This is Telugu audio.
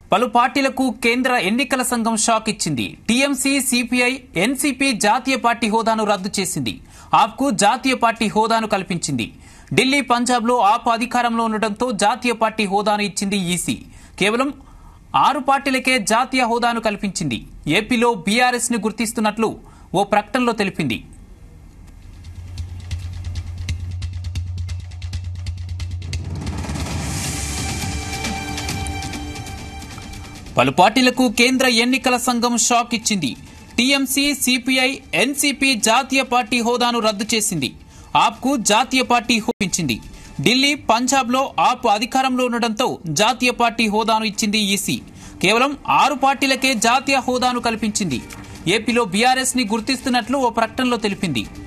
పలు పార్టీలకు కేంద్ర ఎన్నికల సంఘం షాక్ ఇచ్చింది టీఎంసీ సిపిఐ ఎన్సీపీ జాతీయ పార్టీ హోదాను రద్దు చేసింది ఆప్కు జాతీయ పార్టీ హోదాను కల్పించింది ఢిల్లీ పంజాబ్లో ఆప్ అధికారంలో ఉండటంతో జాతీయ పార్టీ హోదాను ఇచ్చింది ఈసీ కేవలం ఆరు పార్టీలకే జాతీయ హోదాను కల్పించింది ఏపీలో బీఆర్ఎస్ ని గుర్తిస్తున్నట్లు ఓ ప్రకటనలో తెలిపింది పలు పార్టీలకు కేంద్ర ఎన్నికల సంఘం షాక్ ఇచ్చింది టీఎంసీ సిపిఐ ఎన్సీపీ జాతీయ పార్టీ హోదాను రద్దు చేసింది ఆప్కు జాతీయ పార్టీ హోపించింది ఢిల్లీ పంజాబ్లో ఆప్ అధికారంలో ఉండడంతో జాతీయ పార్టీ హోదాను ఇచ్చింది ఈసీ కేవలం ఆరు పార్టీలకే జాతీయ హోదాను కల్పించింది ఏపీలో బీఆర్ఎస్ ని గుర్తిస్తున్నట్లు ఓ ప్రకటనలో తెలిపింది